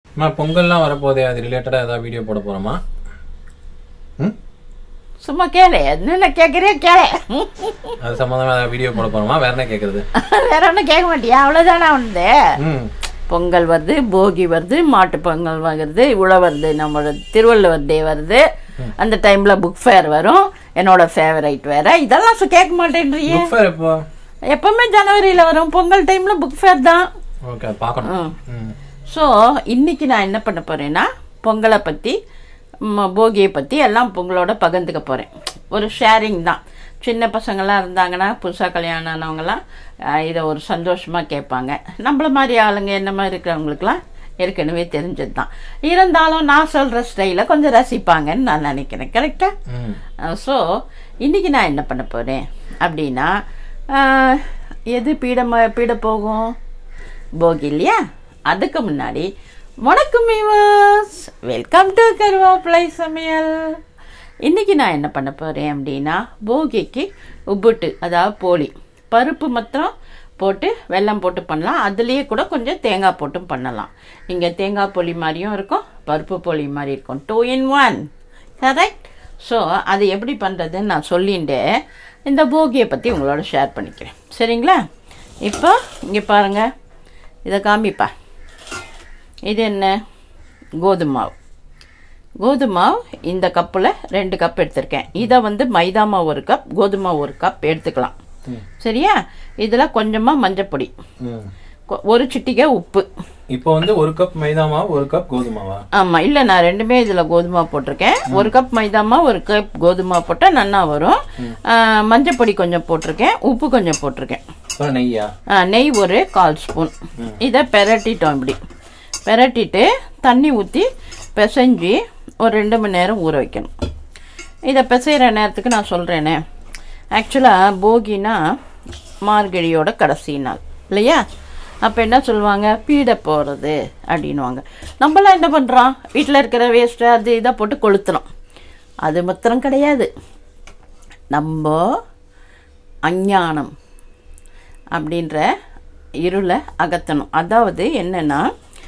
அம்மா பொங்கல்லாம் வரப்போதே அது ரிலேட்டடாக ஏதாவது வீடியோ போட போகிறோமா ம் சும்மா கேளு என்ன கேட்குறியோ கேளு அது சம்மந்தமாக ஏதாவது வீடியோ போட போகிறோமா வேற என்ன கேட்குறது வேற ஒன்றும் கேட்க மாட்டியா அவ்வளோதானே வந்து ம் பொங்கல் வருது போகி வருது மாட்டு பொங்கல் வருது உழ வருது நம்மளோட திருவள்ளுவர் டே வருது அந்த டைம்ல புக் ஃபேர் வரும் என்னோட ஃபேவரைட் வேற இதெல்லாம் சு- கேட்க மாட்டேன்றியே புக் ஃபேர் எப்போ எப்பவுமே ஜனவரியில வரும் பொங்கல் டைம்ல புக் ஃபேர் தான் ஓகே அது பார்க்கணும் ம் ஸோ இன்னைக்கு நான் என்ன பண்ண போறேன்னா பொங்கலை பத்தி ம், போகியை பத்தி எல்லாம் பொங்கலோட பகிர்ந்துக்க போறேன் ஒரு ஷேரிங் தான் சின்ன பசங்களாம் இருந்தாங்கன்னா புதுசாக கல்யாணம் ஆனவங்கலாம் அஹ், இதை ஒரு சந்தோஷமா கேட்பாங்க நம்மள மாதிரி ஆளுங்க என்ன மாதிரி இருக்கிறவங்களுக்குலாம் ஏற்கனவே தெரிஞ்சது தான் இருந்தாலும் நான் சொல்ற ஸ்டைல கொஞ்சம் ரசிப்பாங்கன்னு நான் நினைக்கிறேன் கரெக்டா ம் ஸோ இன்னைக்கு நான் என்ன பண்ண போகிறேன் அப்படின்னா அஹ், எது பீடம பீட போகும் போகி இல்லையா அதுக்கு முன்னாடி வணக்கம் வியூவர்ஸ் வெல்கம் டு கருவாப்பிலை சமையல் இன்னைக்கு நான் என்ன பண்ண போகிறேன் அப்படின்னா போகிக்கு உப்புட்டு அதாவது போலி பருப்பு மாத்திரம் போட்டு வெல்லம் போட்டு பண்ணலாம் அதுலேயே கூட கொஞ்சம் தேங்காய் போட்டும் பண்ணலாம் இங்கே தேங்காய் போலி மாதிரியும் இருக்கும் பருப்பு போலி மாதிரி இருக்கும் two in one correct so அது எப்படி பண்ணுறதுன்னு நான் சொல்லிட்டு இந்த போகியை பற்றி உங்களோட ஷேர் பண்ணிக்கிறேன் சரிங்களா இப்போ இங்கே பாருங்கள் இதை காமிப்பா இது என்ன கோதுமை மாவு கோதுமை மாவு இந்த கப்பில் ரெண்டு கப் எடுத்திருக்கேன் இதை வந்து மைதா மாவு ஒரு கப் கோதுமை மாவு ஒரு கப் எடுத்துக்கலாம் சரியா இதில் கொஞ்சமாக மஞ்சப்பொடி ம் கொ- ஒரு சிட்டிகை உப்பு இப்போ வந்து ஒரு கப் மைதா மாவு ஒரு கப் கோதுமாவா ஆமாம் இல்லை நான் ரெண்டுமே இதில் கோதுமை போட்டிருக்கேன் ஒரு கப் மைதாமா ஒரு கப் கோதுமை போட்டால் நன்னா வரும் ஆ, மஞ்சப்பொடி கொஞ்சம் போட்டிருக்கேன் உப்பு கொஞ்சம் போட்டிருக்கேன் அப்புறம் நெய்யா ஆ, நெய் ஒரு கால் ஸ்பூன் இதை பெரட்டிட்டோம் இப்படி பெரட்டிட்டு தண்ணி ஊற்றி பிசைஞ்சு ஒரு ரெண்டு மணி நேரம் ஊற வைக்கணும் இதை பிசைகிற நேரத்துக்கு நான் சொல்கிறேனே ஆக்சுவலாக போகினா மார்கழியோட கடைசி நாள் இல்லையா அப்போ என்ன சொல்லுவாங்க பீட போகிறது அப்படின்னுவாங்க நம்மளாம் என்ன பண்ணுறோம் வீட்டில் இருக்கிற வேஸ்ட்டு அது இதை போட்டு கொளுத்துறோம் அது மாத்திரம் கிடையாது நம்ம அஞ்ஞானம் அப்படின்ற இருளை அகற்றணும் அதாவது என்னென்னா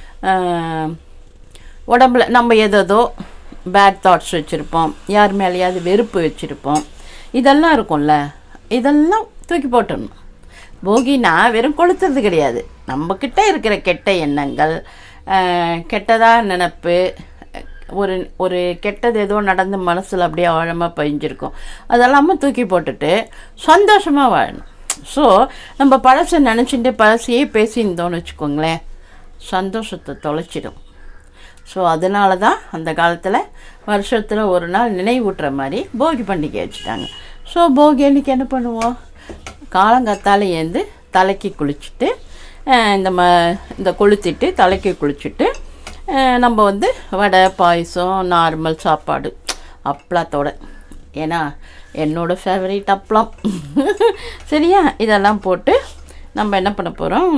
உடம்புல நம்ம எதோ பேட் தாட்ஸ் வச்சுருப்போம் யார் மேலேயாவது வெறுப்பு வச்சுருப்போம் இதெல்லாம் இருக்கும்ல இதெல்லாம் தூக்கி போட்டுடணும் போகினா வெறும் கொளுத்துறது கிடையாது நம்மக்கிட்ட இருக்கிற கெட்ட எண்ணங்கள் ஆஹ், கெட்டதா நினப்பு ஒரு ஒரு கெட்டது ஏதோ நடந்து மனசில் அப்படியே ஆழமாக பதிஞ்சிருக்கும் அதெல்லாமே தூக்கி போட்டுட்டு சந்தோஷமாக வாழணும் ஸோ நம்ம பழசை நினச்சிட்டு பழசையே பேசியிருந்தோம்னு வச்சுக்கோங்களேன் சந்தோஷத்தை தொலைச்சிடும் ஸோ அதனால தான் அந்த காலத்தில் வருஷத்தில் ஒரு நாள் நினைவூட்டுற மாதிரி போகி பண்டிகை வச்சுட்டாங்க ஸோ போகி அன்னைக்கு என்ன பண்ணுவோம் காலங்காத்தால ஏந்து தலைக்கு குளிச்சுட்டு அஹ், இந்த ம இந்த கொளுத்திட்டு தலைக்கு குளிச்சுட்டு அஹ், நம்ம வந்து வடை பாயசம் நார்மல் சாப்பாடு அப்பளத்தோட ஏன்னா என்னோட ஃபேவரட் அப்பளம் சரியா இதெல்லாம் போட்டு நம்ம என்ன பண்ண போகிறோம்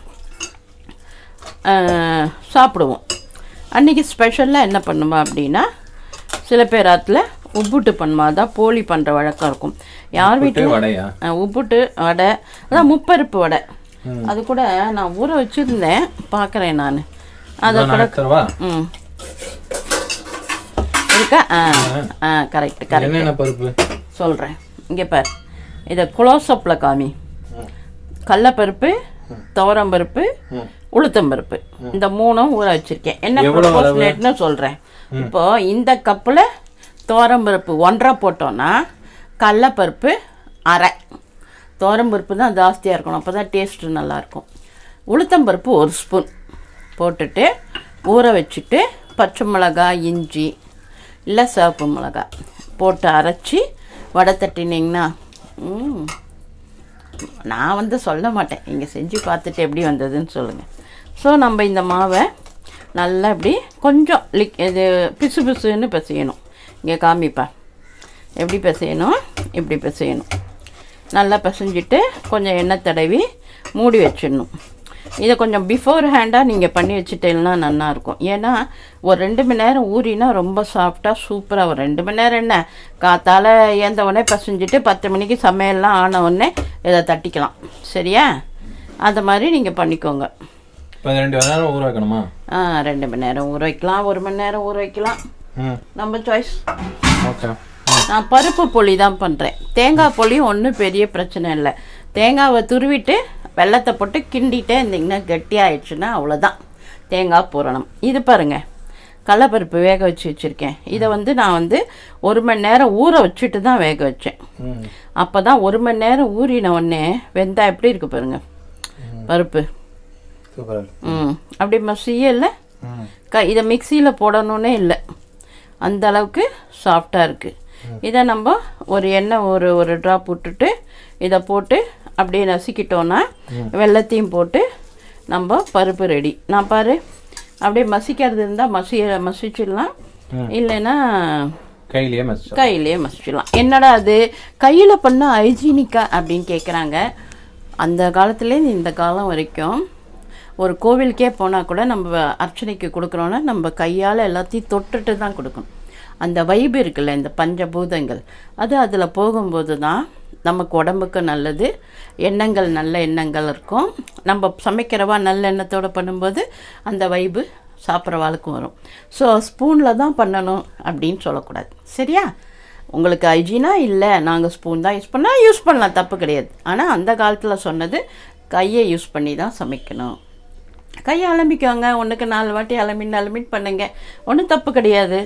சாப்பிடுவோம் அன்றைக்கி ஸ்பெஷலாக என்ன பண்ணுமா அப்படின்னா சில பேர் ஆத்துல உப்புட்டு பண்ணுமா அதான் போலி பண்ணுற வழக்கம் இருக்கும் யார் உப்புட்டு வீட்டில் வடையா உப்புட்டு வடை அதான் முப்பருப்பு வடை அது கூட நான் ஊற வச்சுருந்தேன் பார்க்குறேன் நான் அதை நான் கூட எடுத்துறவா ம் இருக்கா ஆ ஆ கரெக்ட் கரெக்ட் என்னென்ன பருப்பு சொல்கிறேன் இங்கே பார் இதை குளோசப்பில் காமி ம். கடலப்பருப்பு துவரம்பருப்பு ம். உளுத்தம்பருப்பு இந்த மூணும் ஊற வச்சிருக்கேன் என்ன எவ்வளவு அளவு? ப்ரொபோஷனேட்னு சொல்கிறேன் இப்போ இந்த கப்பில் துவரம்பருப்பு ஒன்றரை போட்டோன்னா கடலப்பருப்பு அரை துவரம்பருப்பு தான் ஜாஸ்தியாக இருக்கணும் அப்போ தான் டேஸ்ட்டு நல்லாயிருக்கும் உளுத்தம்பருப்பு ஒரு ஸ்பூன் போட்டுட்டு ஊற வச்சுட்டு பச்சை மிளகாய் இஞ்சி இல்லை சிவப்பு மிளகாய் போட்டு அரைச்சி வடை தட்டினீங்கன்னா ம் நான் வந்து சொல்ல மாட்டேன் நீங்கள் செஞ்சு பார்த்துட்டு எப்படி வந்ததுன்னு சொல்லுங்கள் ஸோ நம்ம இந்த மாவை நல்லா இப்படி கொஞ்சம் லிக் இது பிசு பிசுன்னு பிசையணும் இங்கே காமிப்பா எப்படி பிசையணும் இப்படி பிசையணும் நல்லா பிசைஞ்சிட்டு கொஞ்சம் எண்ணெய் தடவி மூடி வச்சிடணும் இதை கொஞ்சம் பிஃபோர் ஹேண்டாக நீங்கள் பண்ணி வச்சுட்டீங்கன்னா நல்லாயிருக்கும் ஏன்னா ஒரு ரெண்டு மணி நேரம் ஊறினா ரொம்ப சாஃப்டாக சூப்பராக ஒரு ரெண்டு மணி நேரம் என்ன காத்தால ஏந்த உடனே பசைஞ்சிட்டு பத்து மணிக்கு சமையல்லாம் ஆன உடனே இதை தட்டிக்கலாம் சரியா அந்த மாதிரி நீங்கள் பண்ணிக்கோங்க இப்போ ரெண்டு மணி நேரம் ஊற வைக்கணுமா ஆ ரெண்டு மணி நேரம் ஊற வைக்கலாம் ஒரு மணி நேரம் ஊற வைக்கலாம் ம் நம்ம சாய்ஸ் ஓகே நான் பருப்பு பொடி தான் பண்ணுறேன் தேங்காய் பொடி ஒன்றும் பெரிய பிரச்சனை இல்லை தேங்காவை துருவிட்டு வெள்ளத்தை போட்டு கிண்டிட்டே இருந்தீங்கன்னா கெட்டியாயிடுச்சுன்னா அவ்வளோதான் தேங்காய் பூரணம் இது பாருங்க கடலப்பருப்பு வேக வச்சு வச்சுருக்கேன் இதை வந்து நான் வந்து ஒரு மணி நேரம் ஊற வச்சுட்டு தான் வேக வச்சேன் ம் அப்போ தான் ஒரு மணி நேரம் ஊறின உடனே வெந்தா எப்படி இருக்கு பாருங்க பருப்பு சூப்பர் ம் அப்படி மசியல ம் க இதை மிக்சியில் போடணுன்னே இல்லை அந்த அளவுக்கு சாஃப்டாக இருக்குது இதை நம்ம ஒரு எண்ணெய் ஒரு ஒரு ட்ராப் விட்டுட்டு இதை போட்டு அப்படியே நசுக்கிட்டோன்னா வெள்ளத்தையும் போட்டு நம்ம பருப்பு ரெடி நான் பாரு அப்படியே மசிக்கிறது இருந்தால் மசி மசிச்சிடலாம் இல்லைன்னா கையிலேயே மசிச்சோம் கையிலேயே மசிச்சிடலாம் என்னடா அது கையில் பண்ண ஹைஜீனிக்கா அப்படின்னு கேட்குறாங்க அந்த காலத்துலேருந்து இந்த காலம் வரைக்கும் ஒரு கோவிலுக்கே போனால் கூட நம்ம அர்ச்சனைக்கு கொடுக்குறோன்னா நம்ம கையால் எல்லாத்தையும் தொட்டுட்டு தான் கொடுக்கணும் அந்த வைப்பு இருக்குல்ல இந்த பஞ்சபூதங்கள் அது அதில் போகும்போது தான் நமக்கு உடம்புக்கு நல்லது எண்ணங்கள் நல்ல எண்ணங்கள் இருக்கும் நம்ம சமைக்கிறவா நல்ல எண்ணத்தோடு பண்ணும்போது அந்த வைப்பு சாப்பிட்றவாளுக்கும் வரும் ஸோ ஸ்பூனில் தான் பண்ணணும் அப்படின்னு சொல்லக்கூடாது சரியா உங்களுக்கு ஹைஜீனா இல்லை நாங்கள் ஸ்பூன் தான் யூஸ் பண்ணால் யூஸ் பண்ணலாம் தப்பு கிடையாது ஆனால் அந்த காலத்தில் சொன்னது கையை யூஸ் பண்ணி தான் சமைக்கணும் கையை அலம்பிக்கோங்க ஒன்றுக்கு நாலு வாட்டி அலமின் அலமின் பண்ணுங்க ஒன்றும் தப்பு கிடையாது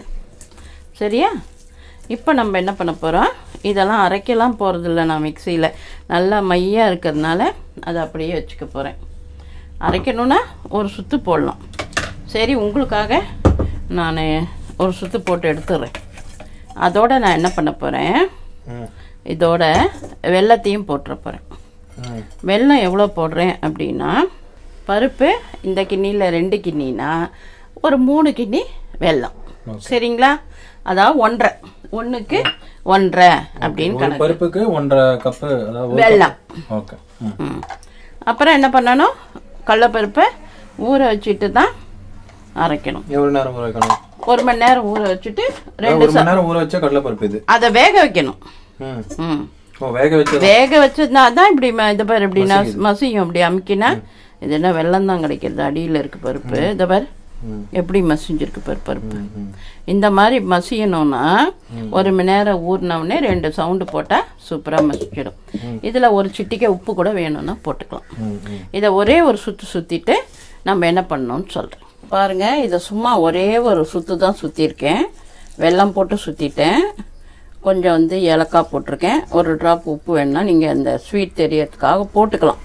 சரியா இப்போ நம்ம என்ன பண்ண போகிறோம் இதெல்லாம் அரைக்கலாம் போகிறதில்ல நான் மிக்சியில் நல்லா மையாக இருக்கிறதுனால அதை அப்படியே வச்சுக்க போகிறேன் அரைக்கணுன்னா ஒரு சுத்து போடலாம் சரி உங்களுக்காக நான் ஒரு சுத்து போட்டு எடுத்துடுறேன் அதோட நான் என்ன பண்ண போகிறேன் ம் இதோட வெல்லத்தையும் போட்டுற போகிறேன் ம் வெல்லம் எவ்வளோ போடுறேன் அப்படின்னா பருப்பு இந்த கிண்ணியில் ரெண்டு கிண்ணினா ஒரு மூணு கிண்ணி வெல்லம் சரிங்களா அதாவது ஒன்றரை ஒன்றுக்கு ஒன்றரை அப்படின்னு ஒரு கணக்கு பருப்புக்கு ஒன்றரை கப்பு அதாவது ஒரு வெல்லம் ஓகே ம் ம். அப்புறம் என்ன பண்ணணும் கடலப்பருப்பை ஊற வச்சுட்டு தான் அரைக்கணும் எவ்வளோ நேரம் ஊற வைக்கணும் ஒரு மணி நேரம் ஊற வச்சுட்டு அதாவது ரெண்டு ஒரு மணி நேரம் ஊற வச்ச கடலைப்பருப்பு இது அதை வேக வைக்கணும் ம் ம் ஓ வேக வச்சது வேக வச்சதுனா தான் இப்படி ம- இது பாரு இப்படி நஸ்- மசியும் இப்படி அமுக்கினா இது என்ன வெள்ளம் தான் கிடைக்கிறது அடியில் இருக்கு பருப்பு இதை பாரு ம். எப்படி மசிஞ்சிருக்கு பாரு பருப்பு ம், ம். இந்த மாதிரி மசியணும்னா ஒரு மணி நேரம் ஊறினவுடனே ரெண்டு சவுண்டு போட்டால் சூப்பராக மசிச்சிடும் இதில் ஒரு சிட்டிக்கை உப்பு கூட வேணும்னா போட்டுக்கலாம் ம், ம். இதை ஒரே ஒரு சுற்று சுற்றிட்டு நம்ம என்ன பண்ணணும்னு சொல்கிறேன் பாருங்க இதை சும்மா ஒரே ஒரு சுற்று தான் சுற்றிருக்கேன் வெல்லம் போட்டு சுற்றிட்டேன் கொஞ்சம் வந்து ஏலக்காய் போட்டிருக்கேன் ஒரு ட்ராப் உப்பு வேணும்னா நீங்கள் அந்த ஸ்வீட் தெரியறதுக்காக போட்டுக்கலாம்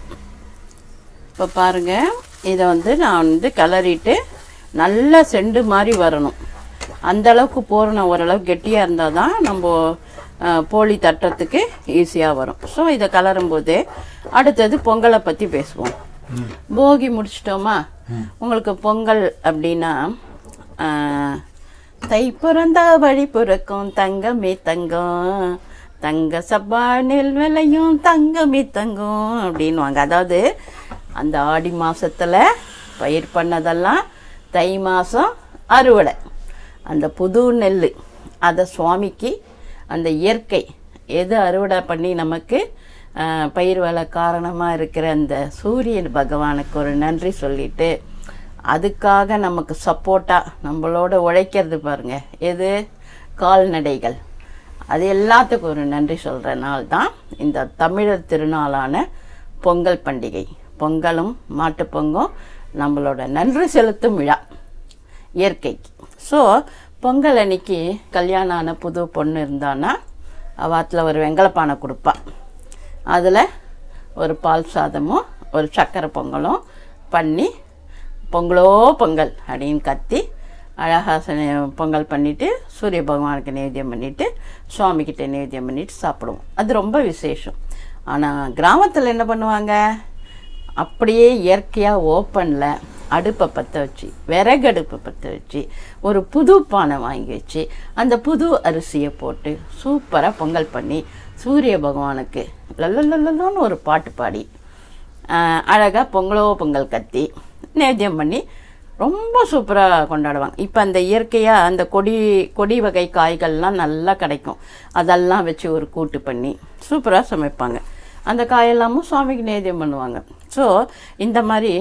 இப்போ பாருங்க இதை வந்து நான் வந்து கிளறிட்டு நல்லா செண்டு மாதிரி வரணும் அந்த அளவுக்கு பூரணம் ஓரளவு கெட்டியாக இருந்தால் தான் நம்ம அஹ், போலி தட்டுறதுக்கு ஈஸியாக வரும் ஸோ இதை கலரும் போது அடுத்தது பொங்கலை பற்றி பேசுவோம் போகி முடிச்சிட்டோமா உங்களுக்கு பொங்கல் அப்படின்னா அஹ், தை பிறந்தா வழி பிறக்கும் தங்கமே தங்கம் தங்க சப்பானில் விளையும் தங்கமே தங்கம் அப்படின்வாங்க அதாவது அந்த ஆடி மாசத்துல பயிர் பண்ணதெல்லாம் தை மாதம் அறுவடை அந்த புது நெல் அதை சுவாமிக்கு அந்த இயற்கை எது அறுவடை பண்ணி நமக்கு ஆஹ், பயிர் வள காரணமாக இருக்கிற அந்த சூரியன் பகவானுக்கு ஒரு நன்றி சொல்லிட்டு அதுக்காக நமக்கு சப்போர்ட்டாக நம்மளோட உழைக்கிறது பாருங்க எது கால்நடைகள் அது எல்லாத்துக்கும் ஒரு நன்றி சொல்கிற நாள் தான் இந்த தமிழர் திருநாளான பொங்கல் பண்டிகை பொங்கலும் மாட்டுப் பொங்கும் நம்மளோட நன்றி செலுத்தும் விழா இயற்கைக்கு ஸோ பொங்கல் அன்னைக்கு கல்யாணம் ஆன புது பொண்ணு இருந்தான்னா அவாத்தில் ஒரு வெங்கலப்பானை கொடுப்பா அதில் ஒரு பால் சாதமும் ஒரு சக்கரை பொங்கலும் பண்ணி பொங்கலோ பொங்கல் அப்படின்னு கத்தி அழகாக ச- பொங்கல் பண்ணிவிட்டு சூரிய பகவானுக்கு நைவேத்தியம் பண்ணிவிட்டு சுவாமிக்கிட்ட நைவேத்தியம் பண்ணிவிட்டு சாப்பிடுவோம் அது ரொம்ப விசேஷம் ஆனால் கிராமத்தில் என்ன பண்ணுவாங்க அப்படியே இயற்கையாக ஓப்பனில் அடுப்பை பற்ற வச்சு விறகடுப்பை பற்ற வச்சு ஒரு புது பானை வாங்கி வச்சு அந்த புது அரிசியை போட்டு சூப்பராக பொங்கல் பண்ணி சூரிய பகவானுக்கு லல்லல்லன்னு ஒரு பாட்டு பாடி அழகாக பொங்கலோ பொங்கல் கத்தி நேத்தியம் பண்ணி ரொம்ப சூப்பராக கொண்டாடுவாங்க இப்போ அந்த இயற்கையாக அந்த கொடி கொடி வகை காய்கள்லாம் நல்லா கிடைக்கும் அதெல்லாம் வச்சு ஒரு கூட்டு பண்ணி சூப்பராக சமைப்பாங்க அந்த காயெல்லாமும் சுவாமிக்கு நேத்தியம் பண்ணுவாங்க ஸோ இந்த மாதிரி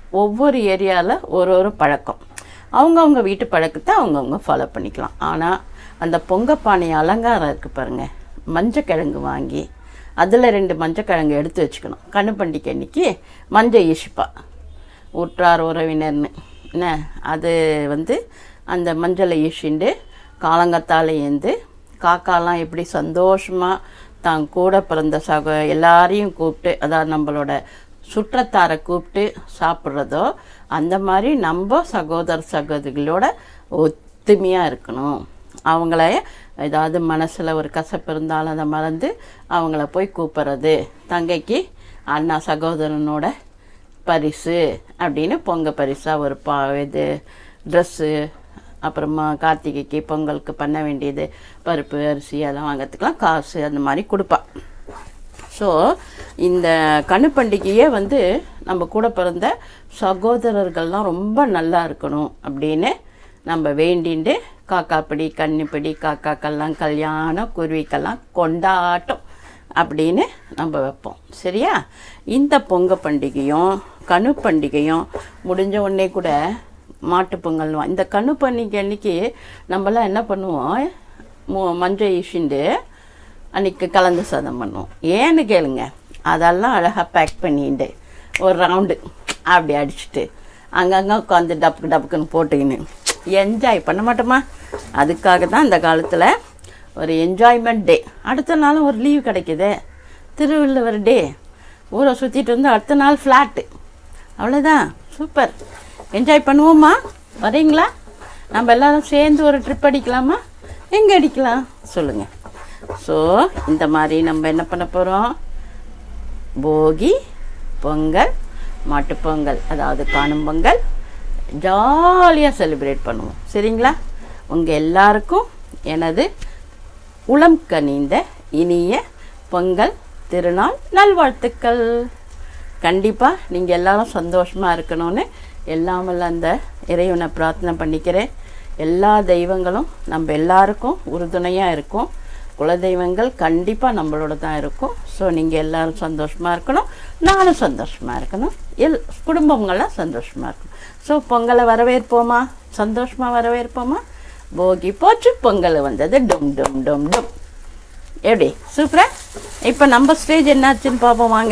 ஒவ்வொரு ஏரியாவில் ஒரு ஒரு பழக்கம் அவங்கவுங்க வீட்டு பழக்கத்தை அவங்கவுங்க ஃபாலோ பண்ணிக்கலாம் ஆனால் அந்த பொங்கப்பானை அலங்காரம் இருக்குது பாருங்கள் மஞ்சக்கிழங்கு வாங்கி அதில் ரெண்டு மஞ்சக்கிழங்கு எடுத்து வச்சுக்கணும் கண்ணு பண்டிகை அன்னைக்கு மஞ்சள் ஈஷிப்பா உற்றார் உறவினர்னு என்ன அது வந்து அந்த மஞ்சளை ஈஷிண்டு காலங்கத்தால் ஏந்து காக்காலாம் எப்படி சந்தோஷமாக தான் கூட பிறந்த சக எல்லாரையும் கூப்பிட்டு அதாவது நம்மளோட சுற்றத்தாரை கூப்பிட்டு சாப்பிட்றதோ அந்த மாதிரி நம்ம சகோதர சகோதரிகளோட ஒத்துமையாக இருக்கணும் அவங்கள ஏதாவது மனசில் ஒரு கசப்பு இருந்தாலும் அதை மறந்து அவங்கள போய் கூப்பிட்றது தங்கைக்கு அண்ணா சகோதரனோட பரிசு அப்படின்னு பொங்க பரிசாக ஒரு பா இது ட்ரெஸ்ஸு அப்புறமா கார்த்திகைக்கு பொங்கலுக்கு பண்ண வேண்டியது பருப்பு அரிசி அதெல்லாம் வாங்கிறதுக்கெலாம் காசு அந்த மாதிரி கொடுப்பா ஸோ இந்த கணு பண்டிகையே வந்து நம்ம கூட பிறந்த சகோதரர்கள்லாம் ரொம்ப நல்லா இருக்கணும் அப்படின்னு நம்ம வேண்டிண்டு காக்காப்படி கன்னிப்படி காக்காக்கெல்லாம் கல்யாணம் குருவிக்கெல்லாம் கொண்டாட்டம் அப்படின்னு நம்ம வைப்போம் சரியா இந்த பொங்க பண்டிகையும் கணு பண்டிகையும் முடிஞ்ச உடனே கூட மாட்டுப் பொங்கல் இந்த கணு பண்டிகை அன்னைக்கு நம்மலாம் என்ன பண்ணுவோம் மு- மஞ்சள் ஈஷிண்டு அன்னைக்கு கலந்து சாதம் பண்ணுவோம் ஏன்னு கேளுங்க அதெல்லாம் அழகாக பேக் பண்ணிட்டு ஒரு ரவுண்டு அப்படி அடிச்சுட்டு அங்கங்கே உட்காந்து டப்புக்கு டப்புக்குன்னு போட்டுக்கின்னு என்ஜாய் பண்ண மாட்டோமா அதுக்காக தான் இந்த காலத்தில் ஒரு என்ஜாய்மெண்ட் டே அடுத்த நாளும் ஒரு லீவ் கிடைக்குது திருவள்ளுவர் டே ஊரை சுற்றிட்டு வந்து அடுத்த நாள் ஃப்ளாட்டு அவ்வளோதான் சூப்பர் என்ஜாய் பண்ணுவோமா வரீங்களா நம்ம எல்லாரும் சேர்ந்து ஒரு ட்ரிப் அடிக்கலாமா எங்கே அடிக்கலாம் சொல்லுங்கள் ஸோ இந்த மாதிரி நம்ம என்ன பண்ண போகிறோம் போகி பொங்கல் மாட்டுப் பொங்கல் அதாவது காணும் பொங்கல் ஜாலியாக செலிப்ரேட் பண்ணுவோம் சரிங்களா உங்கள் எல்லாருக்கும் எனது உளம் கனிந்த இனிய பொங்கல் திருநாள் நல்வாழ்த்துக்கள் கண்டிப்பாக நீங்கள் எல்லாரும் சந்தோஷமாக இருக்கணும்னு எல்லாமல்ல அந்த இறைவனை பிரார்த்தனை பண்ணிக்கிறேன் எல்லா தெய்வங்களும் நம்ம எல்லாருக்கும் உறுதுணையாக இருக்கும் குலதெய்வங்கள் கண்டிப்பாக நம்மளோட தான் இருக்கும் ஸோ நீங்கள் எல்லாரும் சந்தோஷமாக இருக்கணும் நானும் சந்தோஷமாக இருக்கணும் எல் குடும்பங்கள்லாம் சந்தோஷமாக இருக்கணும் ஸோ பொங்கலை வரவேற்போமா சந்தோஷமாக வரவேற்போமா போகி போச்சு பொங்கல் வந்தது டும் டும் டும் டும் எப்படி சூப்பரா இப்போ நம்ம ஸ்டேஜ் என்னாச்சுன்னு பார்ப்போம் வாங்க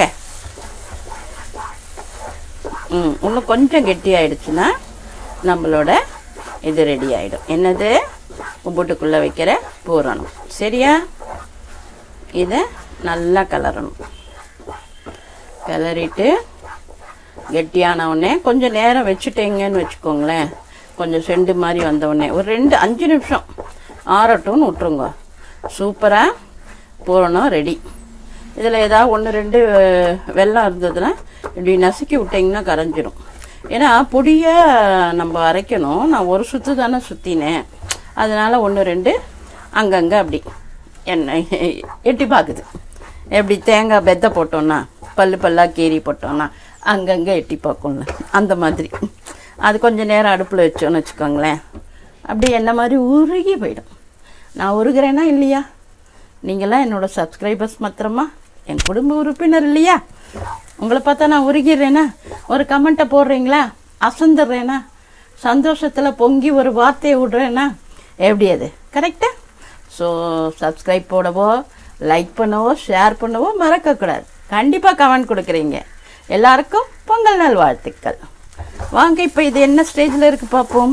ம் இன்னும் கொஞ்சம் கெட்டியாயிடுச்சுன்னா நம்மளோட இது ரெடி ஆகிடும் என்னது உப்புட்டுக்குள்ளே வைக்கிற பூரணம் சரியா இதை நல்லா கலரணும் கிளறிட்டு கெட்டியான உடனே கொஞ்சம் நேரம் வச்சுட்டீங்கன்னு வச்சுக்கோங்களேன் கொஞ்சம் செண்டு மாதிரி வந்த உடனே ஒரு ரெண்டு அஞ்சு நிமிஷம் ஆறட்டும்னு விட்ருங்க சூப்பராக பூரணம் ரெடி இதில் ஏதாவது ஒன்று ரெண்டு அஹ், வெல்லம் இருந்ததுன்னா இப்படி நசுக்கி விட்டிங்கன்னா கரைஞ்சிரும் ஏன்னா பொடியை நம்ம அரைக்கணும் நான் ஒரு சுற்று தானே சுற்றினேன் அதனால் ஒன்று ரெண்டு அங்கங்கே அப்படி எண்ணெய் எட்டி பார்க்குது எப்படி தேங்காய் பெத்தை போட்டோன்னா பல்லு பல்லாக கீறி போட்டோன்னா அங்கங்கே எட்டி பார்க்கும்ல அந்த மாதிரி அது கொஞ்சம் நேரம் அடுப்பில் வச்சோன்னு வச்சுக்கோங்களேன் அப்படி என்ன மாதிரி உருகி போயிடும் நான் உருகிறேனா இல்லையா நீங்களாம் என்னோட சப்ஸ்கிரைபர்ஸ் மாத்திரமா என் குடும்ப உறுப்பினர் இல்லையா உங்களை பார்த்தா நான் உருகிடுறேனா ஒரு கமெண்ட்டை போடுறீங்களா அசந்துடுறேனா சந்தோஷத்தில் பொங்கி ஒரு வார்த்தையை விடுறேனா எப்படி அது கரெக்டா ஸோ சப்ஸ்கிரைப் போடவோ லைக் பண்ணவோ ஷேர் பண்ணவோ மறக்கக்கூடாது கண்டிப்பாக கமெண்ட் கொடுக்குறீங்க எல்லாருக்கும் பொங்கல் நாள் வாழ்த்துக்கள் வாங்க இப்போ இது என்ன ஸ்டேஜில் இருக்குது பார்ப்போம்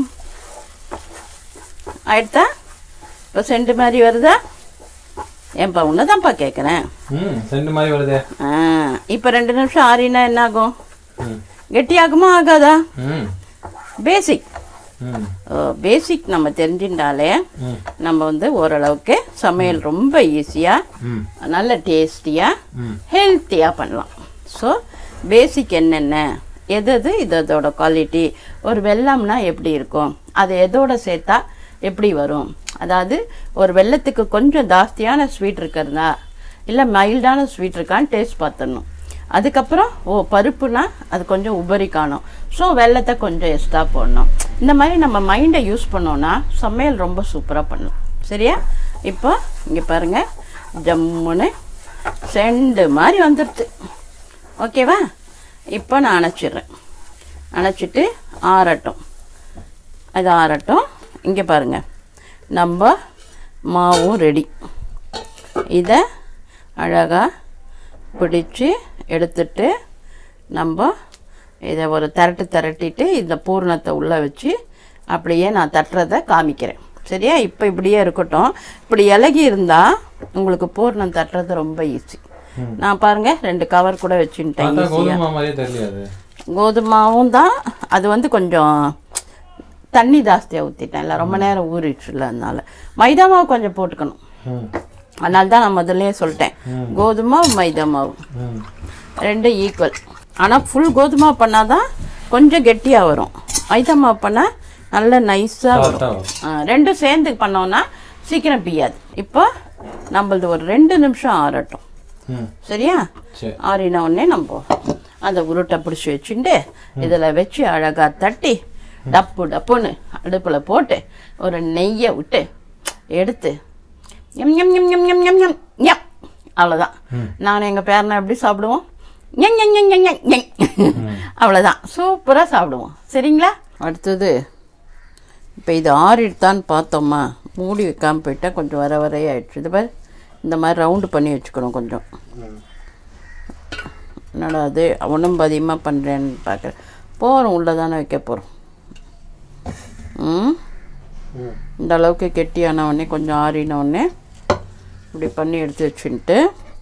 ஆயிடுதா இப்போ செண்டு மாதிரி வருதா ஏன்பா உன்னை தான்ப்பா கேட்குறேன் ம் செண்டு மாதிரி வருதே ஆ இப்போ ரெண்டு நிமிஷம் ஆறினா என்ன ஆகும் ம் கெட்டியாகுமா ஆகாதா ம் பேசிக் ம் பேசிக் நம்ம தெரிஞ்சுட்டாலே ம் நம்ம வந்து ஓரளவுக்கு சமையல் ரொம்ப ஈஸியாக ம் நல்ல டேஸ்டியாக ம் ஹெல்த்தியாக பண்ணலாம் ஸோ பேசிக் என்னென்ன எது எது இது அதோட குவாலிட்டி ஒரு வெல்லம்னா எப்படி இருக்கும் அது எதோட சேர்த்தா எப்படி வரும் அதாவது ஒரு வெல்லத்துக்கு கொஞ்சம் ஜாஸ்தியான ஸ்வீட் இருக்கிறதா இல்லை மைல்டான ஸ்வீட் இருக்கான்னு டேஸ்ட் பார்த்துடணும் அதுக்கப்புறம் ஓ பருப்புனா அது கொஞ்சம் உபரி காணும் ஸோ வெல்லத்தை கொஞ்சம் எக்ஸ்ட்ரா போடணும் இந்த மாதிரி நம்ம மைண்டை யூஸ் பண்ணோன்னா சமையல் ரொம்ப சூப்பராக பண்ணலாம் சரியா இப்போ இங்கே பாருங்கள் ஜம்முன்னு செண்டு மாதிரி வந்துடுச்சு ஓகேவா இப்போ நான் அணைச்சிடுறேன் அணைச்சிட்டு ஆறட்டும் அது ஆறட்டும் இங்கே பாருங்க நம்ம மாவும் ரெடி இதை அழகாக பிடிச்சு எடுத்துட்டு நம்ம இதை ஒரு திரட்டு திரட்டிட்டு இந்த பூரணத்தை உள்ளே வச்சு அப்படியே நான் தட்டுறதை காமிக்கிறேன் சரியா இப்போ இப்படியே இருக்கட்டும் இப்படி இலகி இருந்தால் உங்களுக்கு பூரணம் தட்டுறது ரொம்ப ஈஸி நான் பாருங்க ரெண்டு கவர் கூட வச்சுட்டேன் பார்த்தா கோதுமை மாதிரியே தெரியல அது கோதுமாவும் தான் அது வந்து கொஞ்சம் தண்ணி ஜாஸ்தியாக ஊற்றிட்டேன் இல்லை ரொம்ப நேரம் ஊறிடுச்சுல அதனால மைதா மாவு கொஞ்சம் போட்டுக்கணும் ம் அதனால தான் நான் முதல்லயே சொல்லிட்டேன் கோதுமை மைதா மாவு ம் ரெண்டும் ஈக்குவல் ஆனால் ஃபுல் கோதுமை பண்ணால் தான் கொஞ்சம் கெட்டியாக வரும் மைதா மாவு பண்ணால் நல்ல நைஸாக வரும் சாஃப்டாக வரும் ஆ, ரெண்டும் சேர்ந்து பண்ணோன்னா சீக்கிரம் பிய்யாது இப்போ நம்மளது ஒரு ரெண்டு நிமிஷம் ஆறட்டும் ம் சரியா சரி ஆறின உடனே நம்ம அந்த உருட்டை பிடிச்சி வச்சுட்டு இதில் வச்சு அழகாக தட்டி டப்பு டப்புன்னு அடுப்பில் போட்டு ஒரு நெய்யை விட்டு எடுத்து எம் எம் எம் எம் எம் எம் எம் எம் அவ்வளோதான் நான் எங்கள் பேரனை எப்படி சாப்பிடுவோம் எங் எங் எங் எங் எங் எங் அவ்வளோதான் சூப்பராக சாப்பிடுவோம் சரிங்களா அடுத்தது இப்போ இது ஆறிடுத்தான்னு பார்த்தோமா மூடி வைக்காம போயிட்டா கொஞ்சம் வர வரையே ஆயிடுச்சு இது பாரு இந்த மாதிரி ரவுண்டு பண்ணி வச்சுக்கணும் கொஞ்சம் என்னடா அது ஒன்றும் அதிகமாக பண்ணுறேன்னு பார்க்குறேன் போகிறோம் உள்ளே தானே வைக்க போகிறோம் ம் ம் இந்த அளவுக்கு கெட்டியான உடனே கொஞ்சம் ஆறின உடனே இப்படி பண்ணி எடுத்து வச்சுன்ட்டு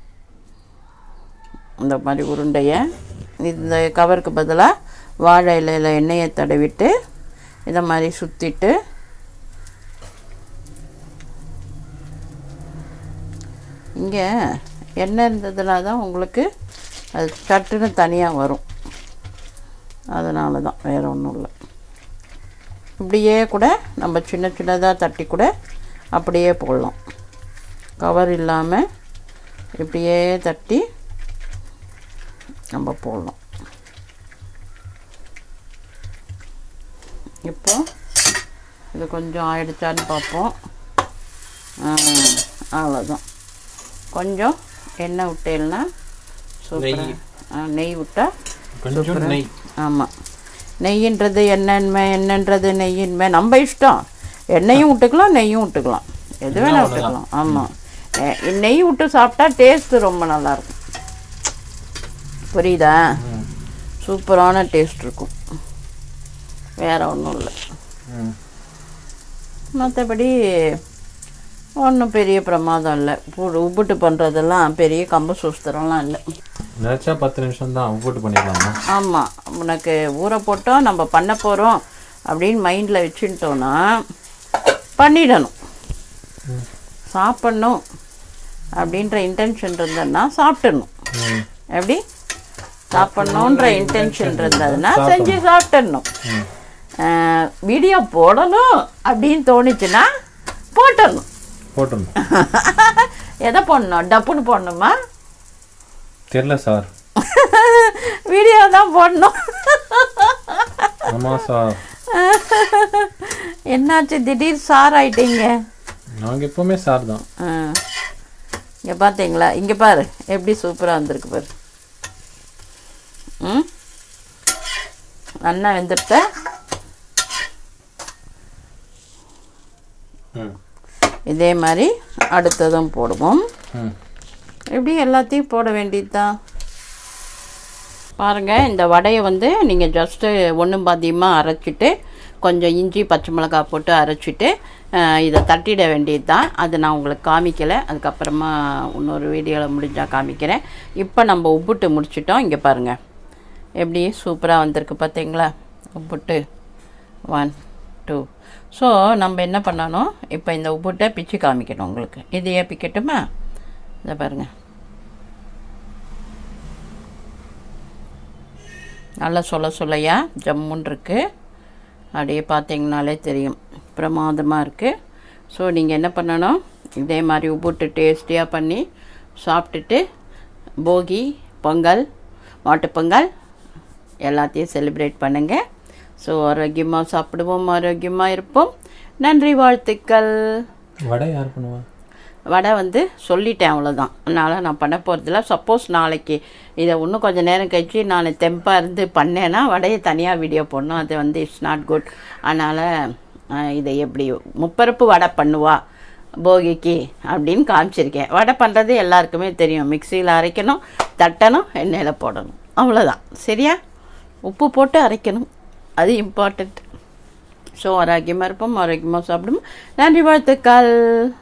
இந்த மாதிரி உருண்டையை இந்த கவருக்கு பதிலாக வாழை இலையில் எண்ணெயை தடவிட்டு இதை மாதிரி சுற்றிட்டு இங்கே எண்ணெய் இருந்ததுனா தான் உங்களுக்கு அது சட்டுன்னு தனியாக வரும் அதனால தான் வேறு ஒன்றும் இல்லை இப்படியே கூட நம்ம சின்ன சின்னதாக தட்டி கூட அப்படியே போடலாம் கவர் இல்லாமல் இப்படியே தட்டி நம்ம போடலாம் இப்போ இது கொஞ்சம் ஆயிடுச்சான்னு பார்ப்போம் ஆ, அவ்வளோதான் கொஞ்சம் எண்ணெய் விட்டேன்னா சூப்பராக நெய் விட்டா கொஞ்சம் நெய் ஆமாம் நெய்யின்றது என்னென்மை என்னன்றது நெய்யின்மை நம்ம இஷ்டம் எண்ணெயும் விட்டுக்கலாம் நெய்யும் விட்டுக்கலாம் எது வேணால் விட்டுக்கலாம் ஆமாம் நெய் விட்டு சாப்பிட்டா டேஸ்ட்டு ரொம்ப நல்லாயிருக்கும் புரியுதா ம் சூப்பரான டேஸ்ட் இருக்கும் வேறு ஒன்றும் இல்லை ம் மற்றபடி ஒன்றும் பெரிய பிரமாதம் இல்லை உப்பு- உப்புட்டு பண்ணுறதெல்லாம் பெரிய கம்பு சூஸ்திரம்லாம் இல்லை நினச்சா பத்து நிமிஷம் தான் போட்டு பண்ணிடலாமா ஆமாம் உனக்கு ஊற போட்டோம் நம்ம பண்ண போகிறோம் அப்படின்னு மைண்டில் வச்சுட்டோன்னா பண்ணிடணும் சாப்பிட்ணும் அப்படின்ற இன்டென்ஷன் இருந்ததுன்னா சாப்பிட்டுடணும் ம் எப்படி சாப்பிட்ணுன்ற இன்டென்ஷன் இருந்ததுன்னா செஞ்சு சாப்பிட்டுடணும் ம் வீடியோ போடணும் அப்படின்னு தோணுச்சுன்னா போட்டுடணும் போட்டுருணும் எதை போடணும் டப்புன்னு போடணுமா தெரில சார் வீடியோ தான் போடணும் ஆமாம் சார் என்னாச்சு திடீர் சார் ஆயிட்டீங்க நாங்கள் எப்போவுமே சார் தான் இங்கே பார்த்தீங்களா இங்கே பாரு எப்படி சூப்பராக வந்திருக்கு பாரு ம் நல்லா வெந்துருத்த ம் இதே மாதிரி அடுத்ததும் போடுவோம் ம் இப்படி எல்லாத்தையும் போட வேண்டியது தான் பாருங்கள் இந்த வடையை வந்து நீங்கள் ஜஸ்ட்டு ஒன்றும் பாதியமாக அரைச்சிட்டு கொஞ்சம் இஞ்சி பச்சை மிளகாய் போட்டு அரைச்சிட்டு அஹ், இதை தட்டிட வேண்டியது தான் அது நான் உங்களுக்கு காமிக்கலை அதுக்கப்புறமா இன்னொரு வீடியோவில் முடிஞ்சால் காமிக்கிறேன் இப்போ நம்ம உப்புட்டு முடிச்சிட்டோம் இங்கே பாருங்கள் எப்படி சூப்பராக வந்திருக்கு பார்த்தீங்களா உப்புட்டு ஒன் டூ ஸோ நம்ம என்ன பண்ணணும் இப்போ இந்த உப்புட்டை பிச்சு காமிக்கணும் உங்களுக்கு இதையே பிக்கட்டுமா இதை பாருங்க நல்லா சொல்ல சொல்லையா ஜம்முன்னு இருக்கு அப்படியே பார்த்தீங்கனாலே தெரியும் பிரமாதமாக இருக்குது ஸோ நீங்கள் என்ன பண்ணணும் இதே மாதிரி உப்புட்டு டேஸ்டியாக பண்ணி சாப்பிட்டுட்டு போகி பொங்கல் மாட்டுப் பொங்கல் எல்லாத்தையும் செலிப்ரேட் பண்ணுங்கள் ஸோ ஆரோக்கியமாக சாப்பிடுவோம் ஆரோக்கியமாக இருப்போம் நன்றி வாழ்த்துக்கள் வடை யார் பண்ணுவா வடை வந்து சொல்லிட்டேன் அவ்வளோதான் அதனால் நான் பண்ண போகிறதில்ல சப்போஸ் நாளைக்கு இதை இன்னும் கொஞ்சம் நேரம் கழிச்சு நான் தெம்பாக இருந்து பண்ணேன்னா வடையை தனியாக வீடியோ போடணும் அது வந்து இட்ஸ் நாட் குட் அதனால் இதை எப்படி முப்பருப்பு வடை பண்ணுவா போகிக்கு அப்படின்னு காமிச்சிருக்கேன் வடை பண்ணுறது எல்லாருக்குமே தெரியும் மிக்சியில் அரைக்கணும் தட்டணும் எண்ணெயில் போடணும் அவ்வளோதான் சரியா உப்பு போட்டு அரைக்கணும் அது இம்பார்ட்டண்ட் ஸோ ஆரோக்கியமாக இருப்போம் ஆரோக்கியமாக சாப்பிடுவோம் நன்றி வாழ்த்துக்கள்